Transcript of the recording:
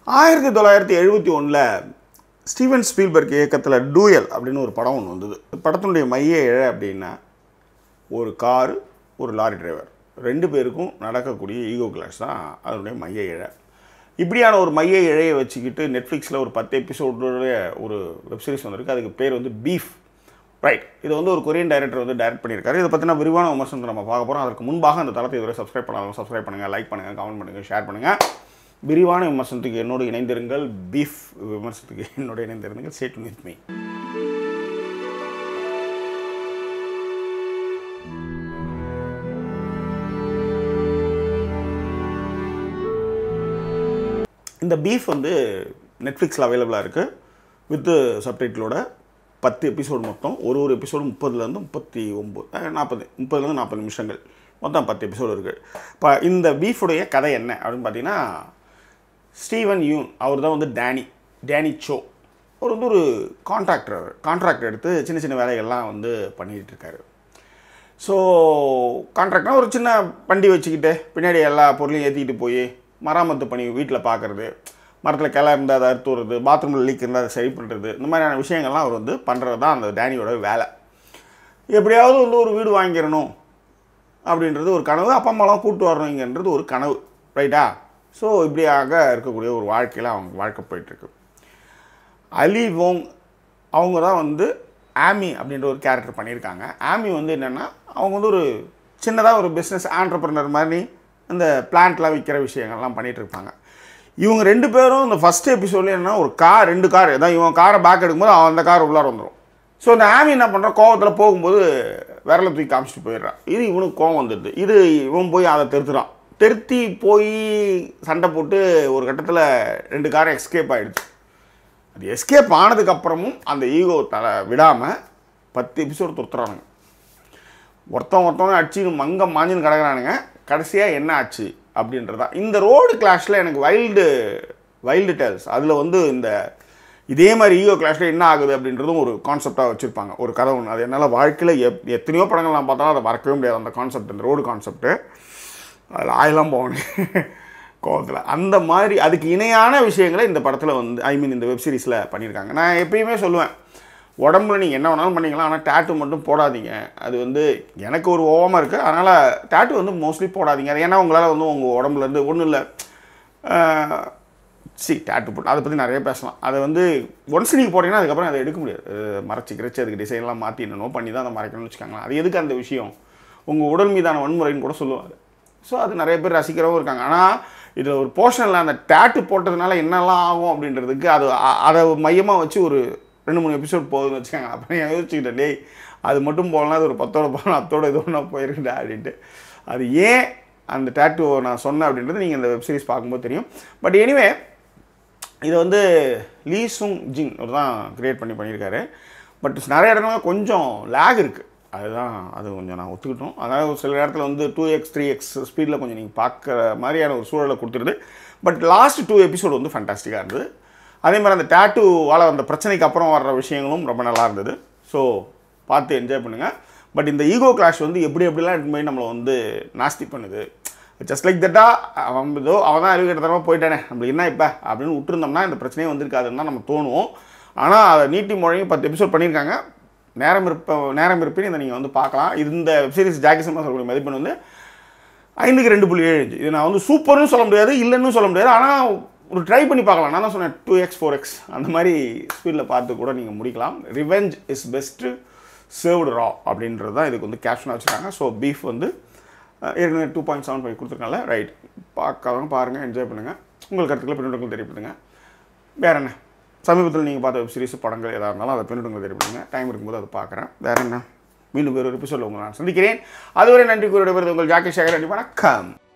ஆயிரத்தி தொள்ளாயிரத்தி எழுபத்தி ஒன்றில் ஸ்டீவன் ஸ்பீல்பர்க் இயக்கத்தில் டூயல் அப்படின்னு ஒரு படம் ஒன்று வந்தது படத்தினுடைய மைய இழை அப்படின்னா ஒரு காரு ஒரு லாரி டிரைவர் ரெண்டு பேருக்கும் நடக்கக்கூடிய ஈகோ கிளாஸ் தான் அதனுடைய மைய இழை இப்படியான ஒரு மைய இழையை வச்சுக்கிட்டு நெட்ஃப்ளிக்ஸில் ஒரு பத்து எபிசோடுடைய ஒரு வெப்சீரிஸ் வந்திருக்கு அதுக்கு பேர் வந்து பீஃப் ரைட் இது வந்து ஒரு கொரியன் டைரக்டர் வந்து டைரக்ட் பண்ணியிருக்காரு இதை பற்றின விரிவான விமர்சனத்தை நம்ம பார்க்க போகிறோம் அதற்கு முன்பாக அந்த தளத்தை இதுவரை சப்ஸ்கிரைப் பண்ணாதவங்க சப்ஸ்கிரைப் பண்ணுங்கள் லைக் பண்ணுங்கள் கமெண்ட் பண்ணுங்கள் ஷேர் பண்ணுங்கள் விரிவான விமர்சனத்துக்கு என்னோடு இணைந்திருங்கள் பீஃப் விமர்சனத்துக்கு என்னோடு இணைந்திருங்கள் சேட் வித் மீ இந்த பீஃப் வந்து நெட்ஃப்ளிக்ஸில் அவைலபிளாக இருக்குது வித்து சப்டைட்டிலோட பத்து எபிசோடு மொத்தம் ஒரு ஒரு எபிசோடு முப்பதுலேருந்து முப்பத்தி ஒம்பது நாற்பது முப்பதுலேருந்து நாற்பது நிமிஷங்கள் மொத்தம் பத்து எபிசோடு இருக்குது இப்போ இந்த பீஃபுடைய கதை என்ன அப்படின்னு பார்த்தீங்கன்னா ஸ்டீவன் யூன் அவர் தான் வந்து டேனி டேனி சோ அவர் வந்து ஒரு கான்ட்ராக்டர் கான்ட்ராக்ட் எடுத்து சின்ன சின்ன வேலைகள்லாம் வந்து பண்ணிகிட்டு இருக்காரு ஸோ கான்ட்ராக்ட்னா ஒரு சின்ன வண்டி வச்சுக்கிட்டு பின்னாடி எல்லா பொருளையும் ஏற்றிக்கிட்டு போய் மராமத்து பண்ணி வீட்டில் பார்க்குறது மரத்தில் கிளை இருந்தால் அதை அறுத்து விடுறது பாத்ரூமில் லீக் இருந்தால் அதை சரி பண்ணுறது இந்த மாதிரியான விஷயங்கள்லாம் அவர் வந்து பண்ணுறது தான் அந்த டேனியோட வேலை எப்படியாவது வந்து ஒரு வீடு வாங்கிடணும் அப்படின்றது ஒரு கனவு அப்பா அம்மாலாம் கூட்டு வரணுங்கிறது ஒரு கனவு ரைட்டா ஸோ இப்படியாக இருக்கக்கூடிய ஒரு வாழ்க்கையில் அவங்க வாழ்க்கை போயிட்டுருக்கு அலி வோங் அவங்க தான் வந்து ஆமி அப்படின்ற ஒரு கேரக்டர் பண்ணியிருக்காங்க ஆமி வந்து என்னென்னா அவங்க வந்து ஒரு சின்னதாக ஒரு பிஸ்னஸ் ஆண்டர்பிரினர் மாதிரி இந்த பிளான்ட்லாம் விற்கிற விஷயங்கள்லாம் பண்ணிகிட்டு இருப்பாங்க இவங்க ரெண்டு பேரும் இந்த ஃபஸ்ட் எபிசோட்ல என்ன ஒரு கார் ரெண்டு கார் ஏதாவது இவன் காரை பேக் எடுக்கும்போது அவன் அந்த கார் உள்ளார வந்துடும் ஸோ இந்த ஆமி என்ன பண்ணுறான் கோவத்தில் போகும்போது விரலை தூக்கி காமிச்சிட்டு போயிடுறான் இது இவனுக்கு கோவம் வந்துடுது இது இவன் போய் அதை தெருத்துறான் தெருத்தி போய் சண்டை போட்டு ஒரு கட்டத்தில் ரெண்டு காரை எஸ்கேப் ஆகிடுச்சு அது எஸ்கேப் ஆனதுக்கப்புறமும் அந்த ஈகோ தலை விடாமல் பத்து எபிசோடு துரத்துறானுங்க ஒருத்தன் ஒருத்தவங்க அடிச்சு மங்க மாஞ்சின்னு கிடக்குறானுங்க கடைசியாக என்ன ஆச்சு அப்படின்றதா இந்த ரோடு கிளாஷில் எனக்கு வைல்டு வைல்டு டேல்ஸ் அதில் வந்து இந்த இதே மாதிரி ஈகோ கிளாஷில் என்ன ஆகுது அப்படின்றதும் ஒரு கான்செப்டாக வச்சுருப்பாங்க ஒரு கதை ஒன்று அது என்னால் வாழ்க்கையில் எப் எத்தனையோ படங்கள் நான் பார்த்தாலும் அதை மறக்கவே முடியாது அந்த கான்செப்ட் இந்த ரோடு கான்செப்ட்டு அதில் ஆயெல்லாம் போகணும் கோவத்தில் அந்த மாதிரி அதுக்கு இணையான விஷயங்களை இந்த படத்தில் வந்து ஐ மீன் இந்த வெப் சீரிஸில் பண்ணியிருக்காங்க நான் எப்பயுமே சொல்லுவேன் உடம்புல நீங்கள் என்ன வேணாலும் பண்ணிக்கலாம் ஆனால் டேட்டு மட்டும் போடாதீங்க அது வந்து எனக்கு ஒரு ஓவமாக இருக்குது அதனால் டேட்டு வந்து மோஸ்ட்லி போடாதீங்க அது ஏன்னா உங்களால் வந்து உங்கள் உடம்புலேருந்து ஒன்றும் இல்லை சி டேட்டு போட்டு அதை பற்றி நிறைய பேசலாம் அதை வந்து ஒன்ஸ் நீங்கள் போட்டிங்கன்னா அதுக்கப்புறம் அதை எடுக்க முடியாது அது மறைச்சி கிடச்சி அதுக்கு டிசைன்லாம் மாற்றி என்னென்னோ பண்ணி தான் அதை மறைக்கணும்னு வச்சுக்கோங்களேன் அது எதுக்கு அந்த விஷயம் உங்கள் உடல் மீதான வன்முறைன்னு கூட சொல்லுவாங்க ஸோ அது நிறைய பேர் ரசிக்கிறவங்க இருக்காங்க ஆனால் இதில் ஒரு போர்ஷனில் அந்த டேட்டு போட்டதுனால என்னெல்லாம் ஆகும் அப்படின்றதுக்கு அது அ- அதை மையமாக வச்சு ஒரு ரெண்டு மூணு எபிசோட் போகுதுன்னு வச்சுக்கோங்க அப்புறம் நான் யோசிச்சுக்கிட்டேன் டேய் அது மட்டும் போகலாம் அது ஒரு பத்தோட போகலாம் அத்தோட இது ஒன்றா போயிருக்குடா அப்படின்ட்டு அது ஏன் அந்த டேட்டு நான் சொன்னேன் அப்படின்றது நீங்கள் இந்த வெப்சீரிஸ் பார்க்கும்போது தெரியும் பட் எனிவே இதை வந்து லீ சுங் ஜிங் அவர் தான் கிரியேட் பண்ணி பண்ணியிருக்காரு பட் நிறைய இடத்துல கொஞ்சம் லேக் இருக்குது அதுதான் அது கொஞ்சம் நான் ஒத்துக்கிட்டோம் அதாவது சில இடத்துல வந்து டூ எக்ஸ் த்ரீ எக்ஸ் ஸ்பீடில் கொஞ்சம் நீங்கள் பார்க்குற மாதிரியான ஒரு சூழலை கொடுத்துருது பட் லாஸ்ட் டூ எபிசோடு வந்து ஃபண்டாஸ்டிக்காக இருந்தது அதே மாதிரி அந்த டேட்டூவால் அந்த பிரச்சனைக்கு அப்புறம் வர்ற விஷயங்களும் ரொம்ப நல்லா இருந்தது ஸோ பார்த்து என்ஜாய் பண்ணுங்கள் பட் இந்த ஈகோ கிளாஷ் வந்து எப்படி எப்படிலாம் எடுத்து போய் நம்மளை வந்து நாஸ்தி பண்ணுது ஜஸ்ட் லைக் தட்டா அவன் ஏதோ அவன் தான் அறிவு தரமாக போயிட்டானே நம்மளுக்கு என்ன இப்போ அப்படின்னு விட்டுருந்தோம்னா இந்த பிரச்சனையே வந்திருக்காதுன்னு தான் நம்ம தோணுவோம் ஆனால் அதை நீட்டி முழங்கி பத்து எபிசோட் பண்ணியிருக்காங்க நேரம் இருப்ப நேரம் இருப்பின்னு இதை நீங்கள் வந்து பார்க்கலாம் இந்த வெப்சீரிஸ் ஜாக்கி சினிமா சொல்லக்கூடிய மதிப்பெண் வந்து ஐந்துக்கு ரெண்டு புள்ளி ஏழு இது நான் வந்து சூப்பர்னு சொல்ல முடியாது இல்லைன்னு சொல்ல முடியாது ஆனால் ஒரு ட்ரை பண்ணி பார்க்கலாம் நான் தான் சொன்னேன் டூ எக்ஸ் ஃபோர் எக்ஸ் அந்த மாதிரி ஸ்பீடில் பார்த்து கூட நீங்கள் முடிக்கலாம் revenge is best served raw அப்படின்றது தான் இதுக்கு வந்து கேப்ஷனாக வச்சுருக்காங்க ஸோ பீஃப் வந்து அஹ், ஏற்கனவே டூ பாயிண்ட் செவன் ஃபைவ் கொடுத்துருக்காங்க ரைட் பார்க்காதவங்க பாருங்கள் என்ஜாய் பண்ணுங்கள் உங்கள் கருத்துக்களை பின்னோட்டங்கள் தெரியப்படுத்துங்க வேற என்ன சமீபத்தில் நீங்கள் பார்த்த வெப் சீரிஸ் படங்கள் எதாக இருந்தாலும் அதை பின்னோட்டங்கள் தெரியப்படுத்துங்க டைம் இருக்கும்போது அதை பார்க்குறேன் வேற என்ன மீண்டும் வேறு ஒரு எபிசோடில் உங்களை நான் சந்திக்கிறேன் அதுவரை நன்றி கூறிய உங்கள் ஜாக்கி சேகர் அடி வணக்கம்